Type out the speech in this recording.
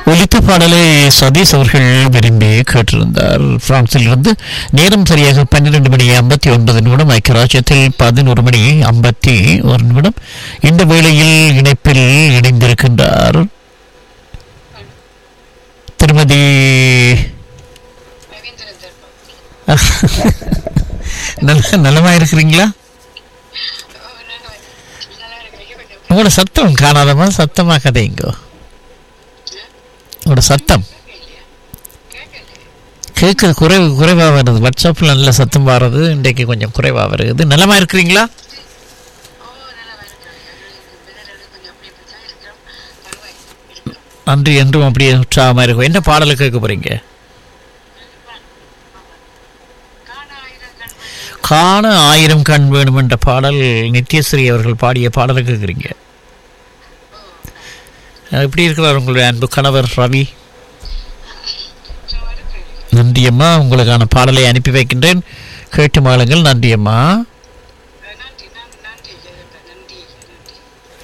ஒலித்த பாடலை சதீஷ் அவர்கள் விரும்பி கேட்டிருந்தார் பிரான்சில் இருந்து நேரம் சரியாக பன்னிரண்டு மணி ஐம்பத்தி ஒன்பது நிமிடம் ஐக்கியராஜ்யத்தில் பதினோரு மணி ஐம்பத்தி ஒரு நிமிடம் இந்த வேளையில் இணைப்பில் இணைந்திருக்கின்றார் திருமதி நல்ல நலமா இருக்கிறீங்களா உங்களோட சத்தம் காணாதமா சத்தமா கதைங்கோ உங்களோட சத்தம் கேட்குறது குறைவு குறைவாக வருது வாட்ஸ்அப்பில் நல்ல சத்தம் வர்றது இன்றைக்கு கொஞ்சம் குறைவாக வருது நலமா இருக்கிறீங்களா நன்றி என்றும் அப்படியே உற்சாகமாக இருக்கும் என்ன பாடலை கேட்க போறீங்க காண ஆயிரம் கண் வேணும் என்ற பாடல் நித்யஸ்ரீ அவர்கள் பாடிய பாடலை கேட்குறீங்க எப்படி இருக்கிறார் உங்களுடைய அன்பு கணவர் ரவி நன்றியம்மா உங்களுக்கான பாடலை அனுப்பி வைக்கின்றேன் கேட்டு மாளுங்கள் நன்றியம்மா